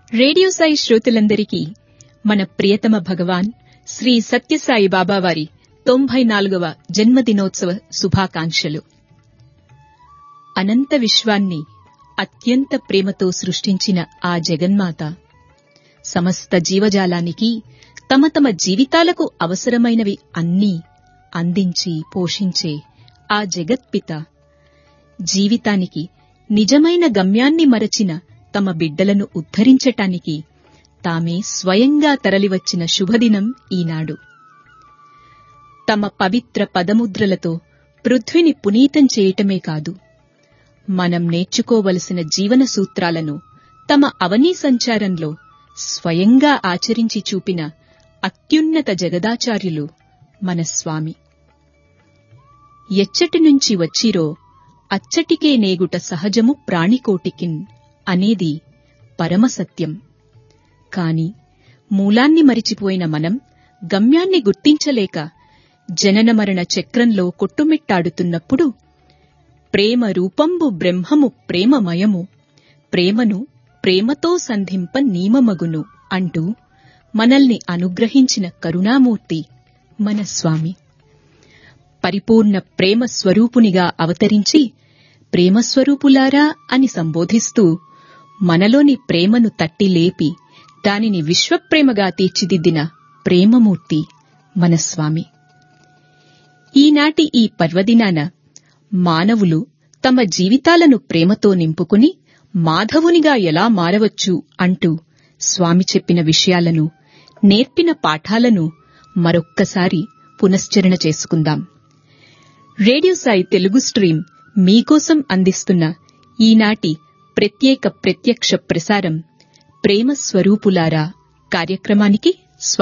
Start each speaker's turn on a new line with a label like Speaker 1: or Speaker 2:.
Speaker 1: radio Sai శ్రోతలందరికీ మన ప్రియతమ భగవాన్ శ్రీ సత్యసాయి బాబా వారి తొంభై నాలుగవ జన్మదినోత్సవ శుభాకాంక్షలు అనంత విశ్వాన్ని అత్యంత ప్రేమతో సృష్టించిన ఆ జగన్మాత సమస్త జీవజాలానికి తమ తమ జీవితాలకు అవసరమైనవి అన్నీ అందించి పోషించే ఆ జగత్పిత జీవితానికి నిజమైన గమ్యాన్ని మరచిన తమ బిడ్డలను ఉద్ధరించటానికి తామే స్వయంగా తరలివచ్చిన శుభదినం ఈనాడు తమ పవిత్ర పదముద్రలతో పృథ్విని పునీతం చేయటమే కాదు మనం నేర్చుకోవలసిన జీవన సూత్రాలను తమ అవనీ సంచారంలో స్వయంగా ఆచరించి చూపిన అత్యున్నత జగదాచార్యులు మన స్వామి ఎచ్చటి నుంచి వచ్చిరో అచ్చటికే నేగుట సహజము ప్రాణికోటికిన్ అనేది పరమసత్యం కాని మూలాన్ని మరిచిపోయిన మనం గమ్యాన్ని గుర్తించలేక జనన మరణ చక్రంలో కొట్టుమిట్టాడుతున్నప్పుడు ప్రేమ రూపంబు బ్రహ్మము ప్రేమమయము ప్రేమను ప్రేమతో సంధింప నీమమగును అంటూ మనల్ని అనుగ్రహించిన కరుణామూర్తి మన స్వామి పరిపూర్ణ ప్రేమ స్వరూపునిగా అవతరించి ప్రేమస్వరూపులారా అని సంబోధిస్తూ మనలోని ప్రేమను తట్టి లేపి దానిని విశ్వప్రేమగా తీర్చిదిద్దిన ప్రేమమూర్తి మన స్వామి ఈనాటి ఈ పర్వదినాన మానవులు తమ జీవితాలను ప్రేమతో నింపుకుని మాధవునిగా ఎలా మారవచ్చు అంటూ స్వామి చెప్పిన విషయాలను నేర్పిన పాఠాలను మరొక్కసారి పునశ్చరణ చేసుకుందాం రేడియో సాయి తెలుగు స్ట్రీమ్ మీకోసం అందిస్తున్న ఈనాటి ప్రత్యేక ప్రత్యక్ష ప్రసారం ప్రేమ స్వరూపులారా కార్యక్రమానికి